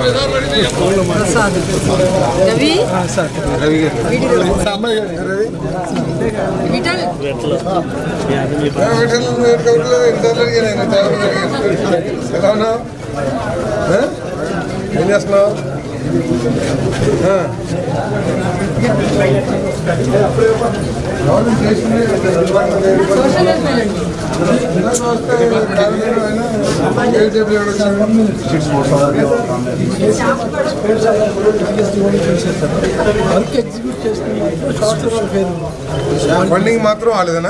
ప్రసాద్ రవి విఠల్ ఎలా ఉన్నావు ఆ? ఏం చేస్తున్నావు ఆ. సోషల్ వెల్ఫేర్ అండి ఇందాక వస్తే కాలేజీలో ఆయన ఏ టేబుల్ ఎవరు వచ్చారు? వర్క్ ఎగ్జిక్యూట్ చేస్తున్నప్పుడు సాఫ్ట్వేర్ ఫెయిల్ ఫండింగ్ మాత్రం రాలేదనా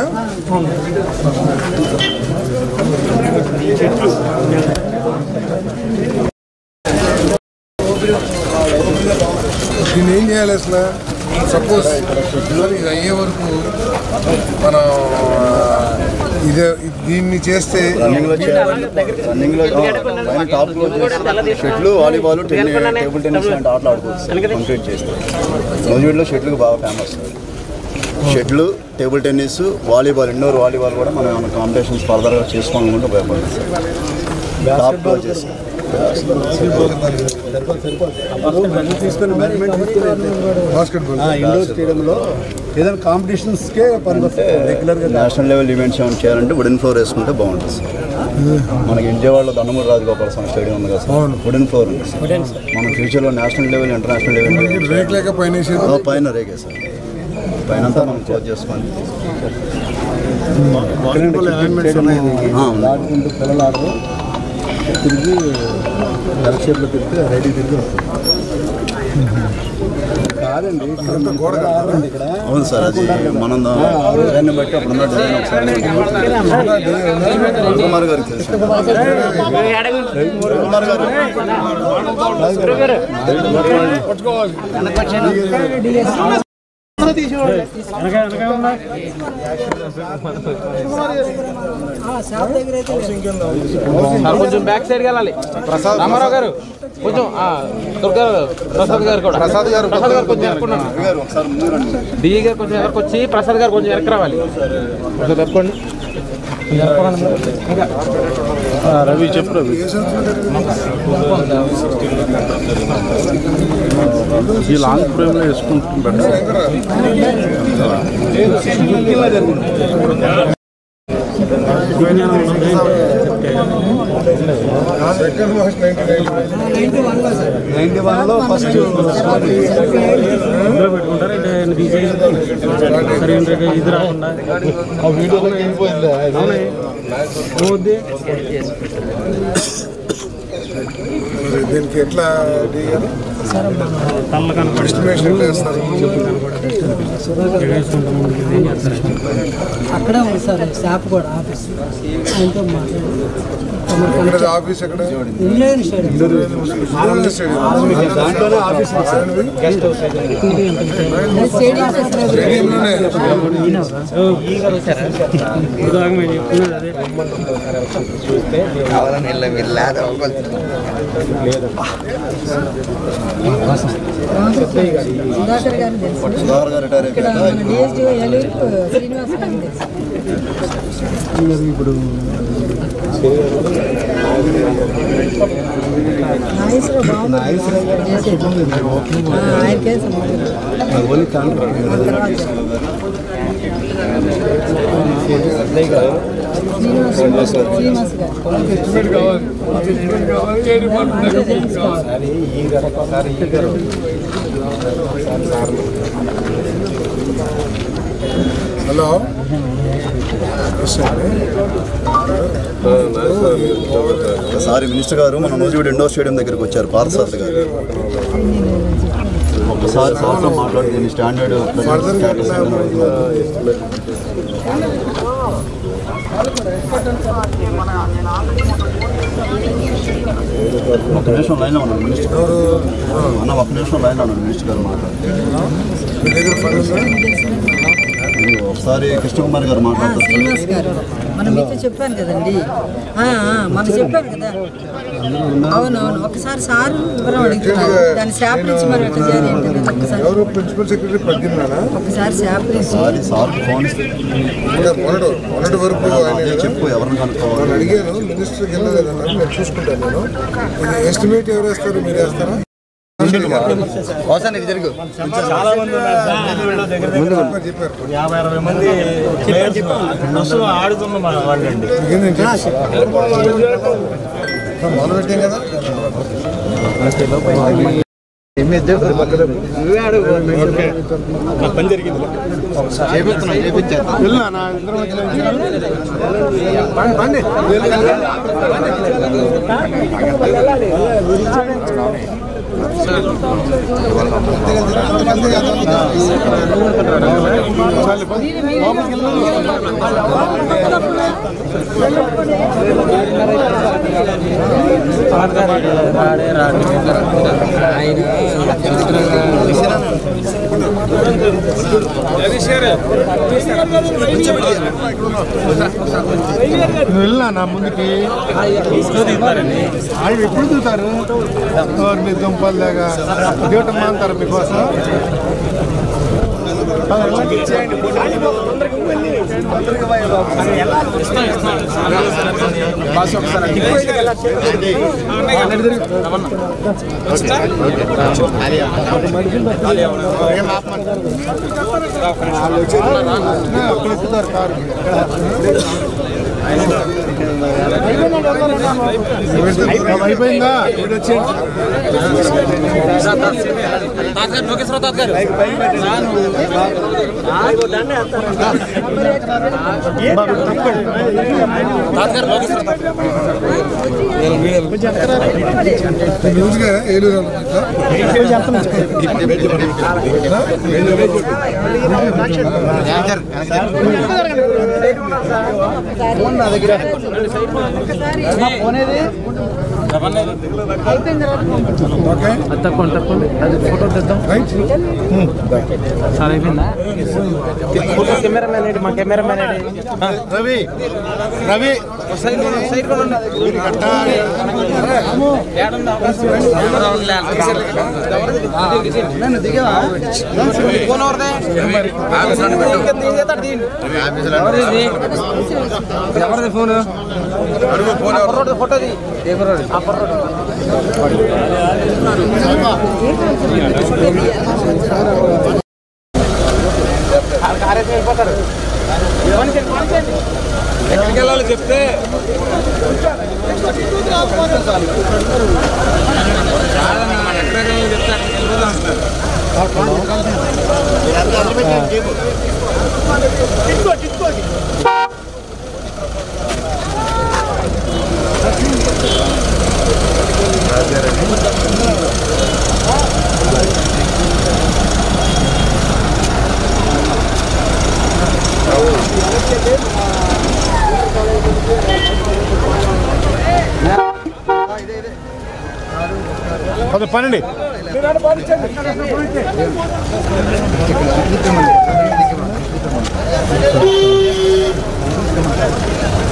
దీన్ని ఏం చేయాలి అసలు సపోజ్ ఇది అయ్యే వరకు మనం ఇదే దీన్ని చేస్తే రన్నింగ్ లో చేయాలి రన్నింగ్ లో పైన టాప్ లో షెట్లు వాలీబాల్ టెన్నిస్ టేబుల్ టెన్నిస్ లాంటి ఆటలు ఆడుకోవచ్చు కంప్లీట్ చేస్తే నూజివీడులో షెట్లకు బాగా ఫేమస్ షెట్లు table tennis volleyball indoor volleyball కూడా మనం ఏమైనా కాంపిటీషన్స్ ఫర్దర్గా చేసుకోవాలనుకుంటే ఉపయోగపడుతుంది టాప్ లో చేసి తీసుకొని మేనేజ్మెంట్ బాస్కెట్బాల్ ఇండోర్ స్టేడియంలో ఏదైనా కాంపిటీషన్స్కే పనికొస్తాయి రెగ్యులర్గా నేషనల్ లెవెల్ ఈవెంట్స్ ఏమైనా చేయాలంటే వుడెన్ ఫ్లోర్ వేసుకుంటే బాగుంటుంది సార్ మనకి విజయవాడలో దండమూరి రాజగోపాల స్వామి స్టేడియం ఉంది కదా సార్ వుడెన్ ఫ్లోర్ ఉంది సార్ మనం ఫ్యూచర్లో national level international level rate లేక పైన వేసేది ఆ, పైన రేగే సార్ పైన అంతా మనం క్లోజ్ చేసుకోవాలి ఆ, ఉంది. ఆడుకుంటూ పిల్లలు ఆడరు తిరిగి ఎల్ షేప్లో తిరిగి రెడీ తిరిగి వస్తుంది కాదండి ఇదంతా గోడ కాదండి ఇక్కడ అవును సార్ అది మనం దా- డిజైన్ బట్టి అప్పుడు ఉన్న డిజైన్ ఒకసారి కుమార్ గారికి తెలుసు కుమార్ గారు సార్ కొంచెం బ్యాక్ సైడ్ వెళ్ళాలి ప్రసాద్ రామారావు గారు కొంచెం ఆ, దుర్గా గారు, ప్రసాద్ గారు కూడా ప్రసాద్ గారు ప్రసాద్ గారు కొంచెం వెనక్కున్నాను గారు ఒకసారి ముందు రండి డిఈ గారు కొంచెం వెనక్కి వచ్చి ప్రసాద్ గారు కొంచెం వెనక్కి రావాలి కొంచెం తప్పండి రవి చెప్పు రవి ఈ లాంగ్ ఫ్రేమ్లో వేసుకుంటుంటాడు second March ninety nine ninety వన్లో ఫస్ట్ ఆ వీడియోలో వెళ్ళిపోయింది దీనికి ఎట్లా దిగారు ఎస్టిమేషన్ ఎట్లా వేస్తారు అక్కడే ఉంది సార్ షాప్ కూడా ఆఫీస్ ఆయనతో మాట్లాడారు ఎక్కడ ఆఫీస్ ఎక్కడ ఇండియన్ స్టేడియం ఇందిరా స్టేడియం దాంట్లోనే ఆఫీస్ ఉంది సార్ స్టేడియం చేస్తున్నారు స్టేడియంలోనే సుధాకర్ గారిని తెలుసు సుధాకర్ గారు రిటైర్ ఇక్కడ అయిపోయాక మన డిఎస్డి ఏలూరు శ్రీనివాస్ గారిని తెలుసు ఇప్పుడు నాగేశ్వరరావు బాగుంది చేసేది ఆ, ఆయనకే సంబంధం ఓన్లీ కాంట్రాక్ట్ ఆ తర్వాత శ్రీనివాస్ శ్రీనివాస్ గారు డిజైన్స్ కావాలి హలో ఒకసారి మినిస్టర్ గారు మన నూజివీడు ఇండోర్ స్టేడియం దగ్గరికి వచ్చారు పార్థసారథి గారు ఒకసారి సార్తో మాట్లాడి దీన్ని స్టాండర్డ్ స్టేటస్ ఒక నిమిషం లైన్లో ఉన్నాను మినిస్టర్ గారు అన్న ఒక నిమిషం లైన్లో ఉన్నాను మినిస్టర్ గారు మాట్లాడి మీ దగ్గర ఫండ్ ఉందా ఒకసారి కృష్ణకుమార్ గారు ఆ, మాట్లాడతారు శ్రీనివాస్ గారు మనం మీతో చెప్పాను కదండి ఆ, ఆ, మనం చెప్పాను కదా అవునవును ఒకసారి సార్ వివరం అడుగుతున్నారు దాని శాంపుల్ ఇచ్చి మరి ఎట్లా చేయాలి ఏంటి అనేది ఒకసారి ఎవరు ప్రిన్సిపల్ సెక్రటరీ పద్దిన్నానా ఒకసారి శాంపుల్ ఇచ్చి సారీ సార్ ఫోన్ ఇస్తే ఇంకా మొన్నటి మొన్నటి వరకు ఆయన కదా. చెప్పు ఎవరిని కనుక్కోవాలి నేను అడిగాను మినిస్టర్కి వెళ్ళలేదన్నారు నేను చూసుకుంటాను నేను ఇది ఎస్టిమేట్ ఎవరు వేస్తారు మీరు వేస్తారా అవసరం నీకు జరుగు చెప్పారు, చెప్పారు యాభై అరవై మంది బస్సులో ఆడుతున్న వాళ్ళండి ఇంకేంటంటే మొదలు పెట్టాం కదా పని జరిగింది చేపిస్తున్నాం చేపించాను నువ్వు వెళ్ళినా నా ముందుకి ఆయన ఎప్పుడు చూస్తారు ఎవరు మీ దుంపలు దాకా డ్యూటమ్మా అంటారు మీకోసం అక్కడ ఎక్కుతారు కారు అయిపోయిందా ఇప్పుడు వచ్చేయండి న్యూస్గా ఏలూరు ఇట్లా ఓకే తక్కువ తక్కువ అది ఫోటో తెద్దాం రైట్ చాలా అయిపోయిందా ఫోటో కెమెరా మ్యాన్ ఏంటి మా కెమెరా మ్యాన్ ఏంటి రవి రవి సైడ్ సైడ్ కూడా ఫోన్ ఎవరిదే ఎవరిది ఫోన్ ఫోటోది వెళ్ళిపోతారు ఎక్కడికి వెళ్ళాలో చెప్తే అది పనండి ఆ